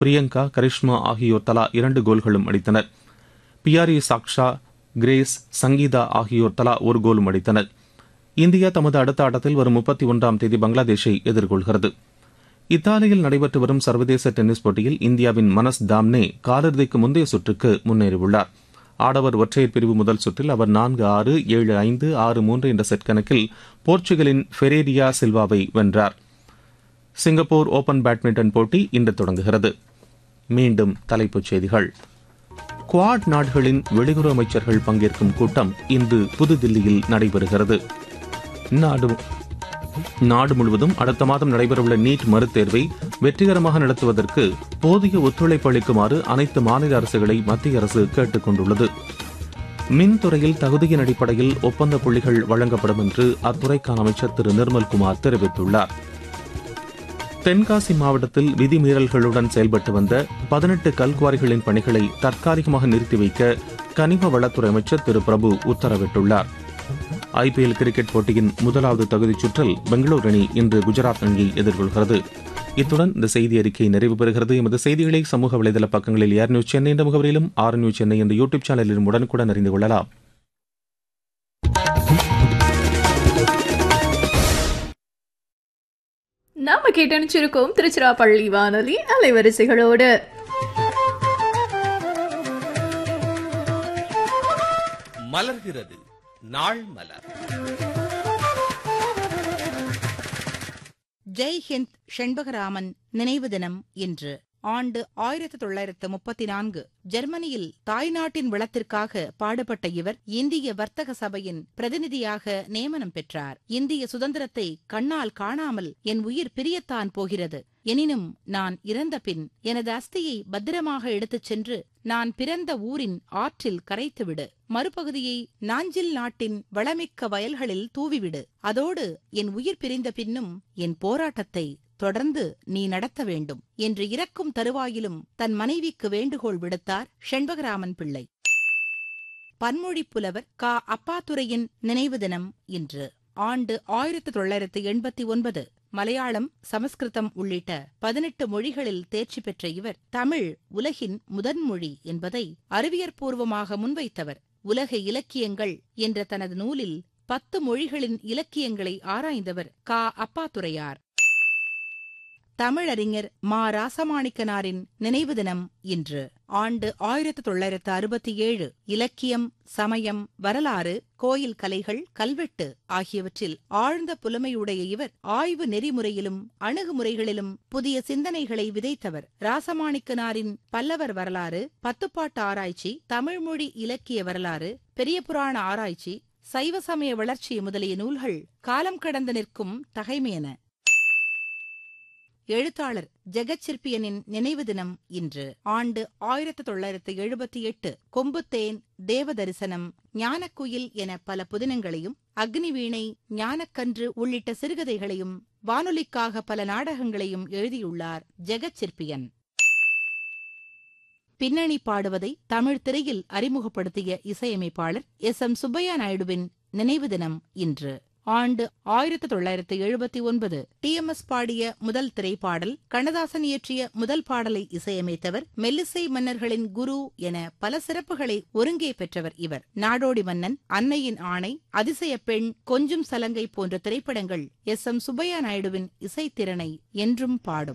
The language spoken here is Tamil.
பிரியங்கா கரிஷ்மா ஆகியோர் தலா இரண்டு கோல்களும் அடித்தனர் பியாரி சாக்ஷா கிரேஸ் சங்கீதா ஆகியோர் தலா ஒரு கோலும் அடித்தனர் இந்தியா தமது அடுத்த ஆட்டத்தில் வரும் முப்பத்தி ஒன்றாம் தேதி பங்களாதேஷை எதிர்கொள்கிறது இத்தாலியில் நடைபெற்று வரும் சர்வதேச டென்னிஸ் போட்டியில் இந்தியாவின் மனஸ் தாம்னே காலிறுதிக்கு முந்தைய சுற்றுக்கு முன்னேறியுள்ளார் ஆடவர் ஒற்றையர் பிரிவு முதல் சுற்றில் அவர் நான்கு ஆறு ஏழு ஐந்து ஆறு மூன்று என்ற செட் கணக்கில் போர்ச்சுகலின் ஃபெரேரியா சில்வாவை வென்றார் சிங்கப்பூர் ஓபன் பேட்மிண்டன் போட்டி இன்று தொடங்குகிறது மீண்டும் தலைப்புச் செய்திகள் குவாட் நாடுகளின் வெளியுறவு அமைச்சர்கள் பங்கேற்கும் கூட்டம் இன்று புதுதில்லியில் நடைபெறுகிறது நாடு நாடு முழுவதும் அடுத்த மாதம் நடைபெறவுள்ள நீட் மறுதேர்வை வெற்றிகரமாக நடத்துவதற்கு போதிய ஒத்துழைப்பு அளிக்குமாறு அனைத்து மாநில அரசுகளை மத்திய அரசு கேட்டுக் கொண்டுள்ளது மின்துறையில் தகுதியின் அடிப்படையில் ஒப்பந்த புள்ளிகள் வழங்கப்படும் என்று அத்துறைக்கான அமைச்சர் திரு நிர்மல்குமார் தெரிவித்துள்ளார் தென்காசி மாவட்டத்தில் விதிமீறல்களுடன் செயல்பட்டு வந்த பதினெட்டு கல்குவாரிகளின் பணிகளை தற்காலிகமாக நிறுத்தி வைக்க கனிம வளத்துறை அமைச்சர் திரு பிரபு உத்தரவிட்டுள்ளார் ஐபிஎல் கிரிக்கெட் போட்டியின் முதலாவது தகுதிச் சுற்றில் பெங்களூரு அணி இன்று குஜராத் அணியை எதிர்கொள்கிறது இத்துடன் இந்த செய்தி அறிக்கை நிறைவு பெறுகிறது எமது செய்திகளை சமூக வலைதள பக்கங்களில் ஏர் நியூஸ் சென்னை என்ற முகவரியிலும் ஆர் நியூஸ் சென்னை என்ற யூடியூப் சேனலிலும் உடனுக்குடன் அறிந்து கொள்ளலாம் நாம கேட்டணிச்சிருக்கோம் திருச்சிராப்பள்ளி வானொலி அலைவரிசைகளோடு மலர்கிறது நாள் மலர் ஜெய் ஹிந்த் ஷண்பகராமன் நினைவு தினம் இன்று ஆண்டு ஆயிரத்து தொள்ளாயிரத்து முப்பத்தி நான்கு ஜெர்மனியில் தாய்நாட்டின் வளத்திற்காக பாடுபட்ட இவர் இந்திய வர்த்தக சபையின் பிரதிநிதியாக நியமனம் பெற்றார் இந்திய சுதந்திரத்தை கண்ணால் காணாமல் என் உயிர் பிரியத்தான் போகிறது எனினும் நான் இறந்த பின் எனது அஸ்தியை பத்திரமாக எடுத்துச் சென்று நான் பிறந்த ஊரின் ஆற்றில் கரைத்துவிடு மறுபகுதியை நாஞ்சில் நாட்டின் வளமிக்க வயல்களில் தூவிவிடு அதோடு என் உயிர் பிரிந்த பின்னும் என் போராட்டத்தை தொடர்ந்து நீ நடத்த வேண்டும் என்று இறக்கும் தருவாயிலும் தன் மனைவிக்கு வேண்டுகோள் விடுத்தார் ஷண்பகராமன் பிள்ளை பன்மொழிப் புலவர் கா அப்பாத்துரையின் நினைவு தினம் இன்று ஆண்டு ஆயிரத்து தொள்ளாயிரத்து எண்பத்தி ஒன்பது மலையாளம் சமஸ்கிருதம் உள்ளிட்ட பதினெட்டு மொழிகளில் தேர்ச்சி பெற்ற இவர் தமிழ் உலகின் முதன்மொழி என்பதை அறிவியற்பூர்வமாக முன்வைத்தவர் உலக இலக்கியங்கள் என்ற தனது நூலில் பத்து மொழிகளின் இலக்கியங்களை ஆராய்ந்தவர் கா அப்பாத்துரையார் தமிழறிஞர் மா ராசமாணிக்கனாரின் நினைவு தினம் இன்று ஆண்டு ஆயிரத்து தொள்ளாயிரத்து அறுபத்தி ஏழு இலக்கியம் சமயம் வரலாறு கோயில் கலைகள் கல்வெட்டு ஆகியவற்றில் ஆழ்ந்த புலமையுடைய இவர் ஆய்வு நெறிமுறையிலும் அணுகுமுறைகளிலும் புதிய சிந்தனைகளை விதைத்தவர் ராசமாணிக்கனாரின் பல்லவர் வரலாறு பத்துப்பாட்டு ஆராய்ச்சி தமிழ்மொழி இலக்கிய வரலாறு பெரிய புராண ஆராய்ச்சி சைவ சமய வளர்ச்சி முதலிய நூல்கள் காலம் கடந்து நிற்கும் தகைமையன எழுத்தாளர் ஜெகச்சிற்பியனின் நினைவு தினம் இன்று ஆண்டு ஆயிரத்து தொள்ளாயிரத்து எழுபத்தி எட்டு கொம்புத்தேன் தேவ தரிசனம் ஞானக்குயில் என பல புதினங்களையும் அக்னிவீணை ஞானக்கன்று உள்ளிட்ட சிறுகதைகளையும் வானொலிக்காக பல நாடகங்களையும் எழுதியுள்ளார் ஜெகச்சிற்பியன் பின்னணி பாடுவதை தமிழ் திரையில் அறிமுகப்படுத்திய இசையமைப்பாளர் எஸ் எம் சுப்பையா நாயுடுவின் நினைவு தினம் இன்று ஆண்டு ஆயிரத்து தொள்ளாயிரத்து எழுபத்தி ஒன்பது டி எம் எஸ் பாடிய முதல் திரைப்பாடல் கண்ணதாசன் இயற்றிய முதல் பாடலை இசையமைத்தவர் மெல்லிசை மன்னர்களின் குரு என பல சிறப்புகளை ஒருங்கே பெற்றவர் இவர் நாடோடி மன்னன் அன்னையின் ஆணை அதிசய பெண் கொஞ்சும் சலங்கை போன்ற திரைப்படங்கள் எஸ் எம் சுப்பையா நாயுடுவின் இசைத்திறனை என்றும் பாடும்